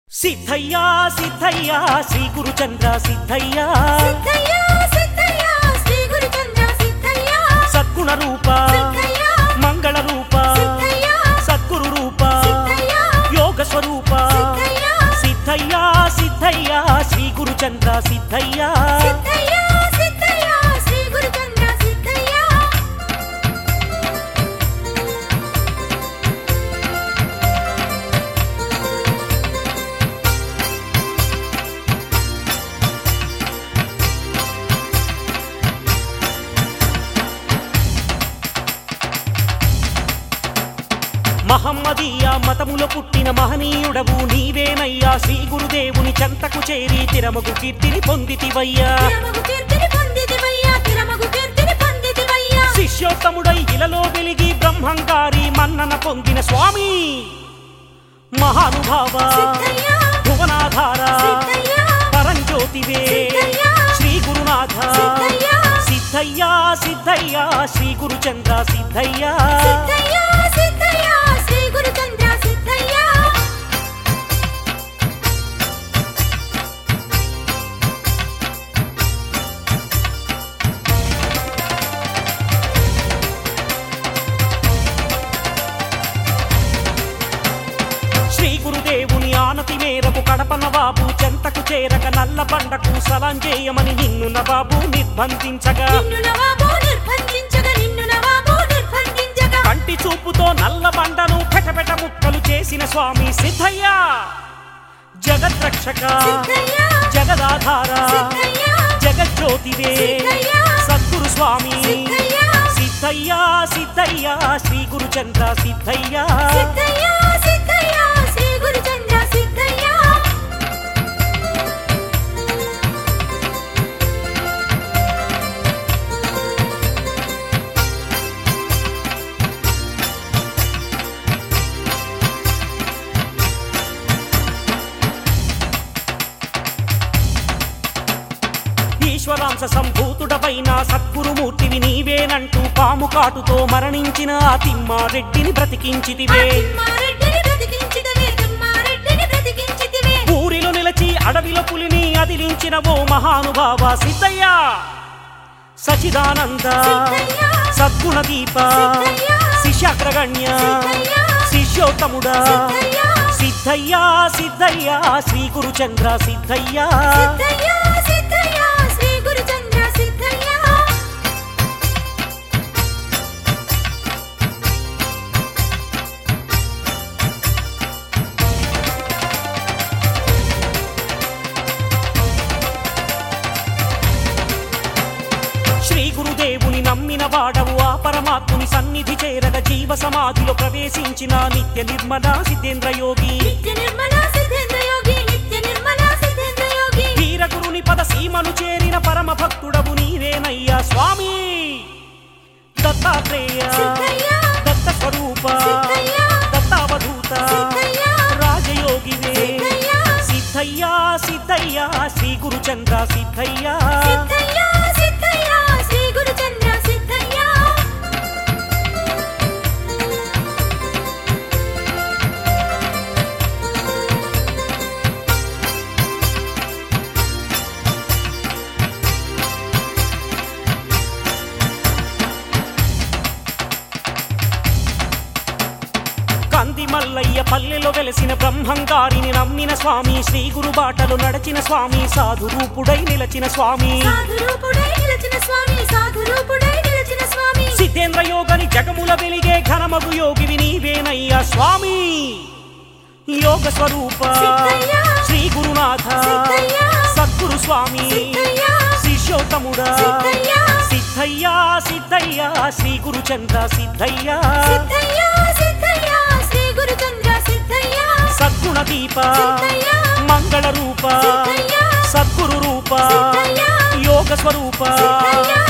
సిద్ధయ్యా సిద్ధయ్యా శ్రీ గురుచంద్ర సిద్ధయ్యా సిద్ధయ్య సిద్ధయ్య శ్రీ గురుచంద్ర సిద్ధయ్య సద్గుణ రూప సిద్ధయ్య మంగళ రూప సిద్ధయ్య సద్గురు రూప సిద్ధయ్య యోగ స్వరూప సిద్ధయ్య సిద్ధయ్యా సిద్ధయ్యా శ్రీ గురుచంద్ర సిద్ధయ్యా సిద్ధయ్య సిద్ధయ్య శ్రీ గురుచంద్ర సిద్ధయ్య మహమ్మదీయ మతములో పుట్టిన మహనీయుడవు నీవేనయ్యా శ్రీ గురుదేవుని చెంతకు చేరి తిరమగు కీర్తిని పొందితివయ్యా తిరమగు కీర్తిని పొందితివయ్యా తిరమగు కీర్తిని పొందితివయ్యా శిష్యోత్తముడై ఇలలో వెలిగి బ్రహ్మంగారి మన్నన పొందిన స్వామి మహానుభావ సిద్ధయ్య భువనాధార సిద్ధయ్య పరంజ్యోతివే సిద్ధయ్య శ్రీ గురునాథ సిద్ధయ్య సిద్ధయ్యా సిద్ధయ్యా శ్రీ గురుచంద్ర సిద్ధయ్యా సిద్ధయ్య సిద్ధయ్య శ్రీ గురుచంద్ర సిద్ధయ్య శ్రీ గురుదేవుని ఆనతి మేరకు కడప నవాబు చెంతకు చేరక నల్ల బండకు సలాం చేయమని నిన్ను నవాబు నిర్బంధించగా నిన్ను నవాబు నిర్బంధించగా నిన్ను నవాబు నిర్బంధించగా కంటి చూపుతో నల్ల బండను పెటపెట ముక్కలు చేసిన స్వామి సిద్ధయ్య జగద్రక్షక సిద్ధయ్య జగదాధార సిద్ధయ్య జగజ్యోతివే సిద్ధయ్య సద్గురు స్వామి సిద్ధయ్య సిద్ధయ్యా సిద్ధయ్యా శ్రీ గురుచంద్ర సిద్ధయ్యా సిద్ధయ్య సిద్ధయ్య శ్రీ గురుచంద్ర సిద్ధయ్య ఈశ్వరాంశ సంభూతుడపైన సద్గురుమూర్తివి నీవేనంటూ పాము కాటుతో మరణించిన ఆ తిమ్మారెడ్డిని బ్రతికించితివే తిమ్మారెడ్డిని బ్రతికించితివే తిమ్మారెడ్డిని బ్రతికించితివే ఊరిలో నిలచి అడవిలో పులిని అదిలించిన ఓ మహానుభావ సిద్ధయ్య సచిదానంద సిద్ధయ్య సద్గుణ దీప సిద్ధయ్య శిష్యాగ్రగణ్య సిద్ధయ్య శిష్యోత్తముడా సిద్ధయ్య సిద్ధయ్యా సిద్ధయ్యా శ్రీ గురుచంద్ర సిద్ధయ్యా సిద్ధయ్య సిద్ధయ్య శ్రీ గురుచంద్ర సిద్ధయ్య శ్రీ గురుదేవుని నమ్మిన వాడవు ఆ పరమాత్ముని సన్నిధి చేరగ జీవ సమాధిలో ప్రవేశించిన నిత్య నిర్మల సిద్ధేంద్ర యోగి నిత్య నిర్మల సిద్ధేంద్ర యోగి నిత్య నిర్మల సిద్ధేంద్ర యోగి వీరగురుని పద సీమను చేరిన పరమ భక్తుడవు నీవేనయ్యా స్వామి దత్తాత్రేయ సిద్ధయ్య దత్త స్వరూప సిద్ధయ్య దత్తావధూత సిద్ధయ్య రాజయోగివే సిద్ధయ్య సిద్ధయ్యా సిద్ధయ్యా శ్రీ గురుచంద్ర సిద్ధయ్యా సిద్ధయ్య సిద్ధయ్య శ్రీ గురుచంద్ర సిద్ధయ్య కంది మల్లయ్య పల్లెలో వెలసిన బ్రహ్మంగారిని నమ్మిన స్వామి శ్రీ గురు బాటలు నడచిన స్వామి సాధు రూపుడై నిలచిన స్వామి సాధురూపుడై నిలచిన స్వామి సాధురూపుడై నిలచిన స్వామి సిద్ధేంద్ర యోగని జగముల వెలిగే ఘనమగు యోగివి నీవేనయ్యా స్వామి యోగ స్వరూప సిద్ధయ్య శ్రీ గురునాథ సిద్ధయ్య సద్గురు స్వామి సిద్ధయ్య శిష్యోత్తముడా సిద్ధయ్య సిద్ధయ్యా సిద్ధయ్యా శ్రీ గురుచంద్ర సిద్ధయ్యా సిద్ధయ్య సిద్ధయ్య శ్రీ గురుచంద్ర సిద్ధయ్య సద్గుణ దీప సిద్ధయ్య మంగళ రూప సిద్ధయ్య సద్గురు రూప సిద్ధయ్య యోగ స్వరూప సిద్ధయ్య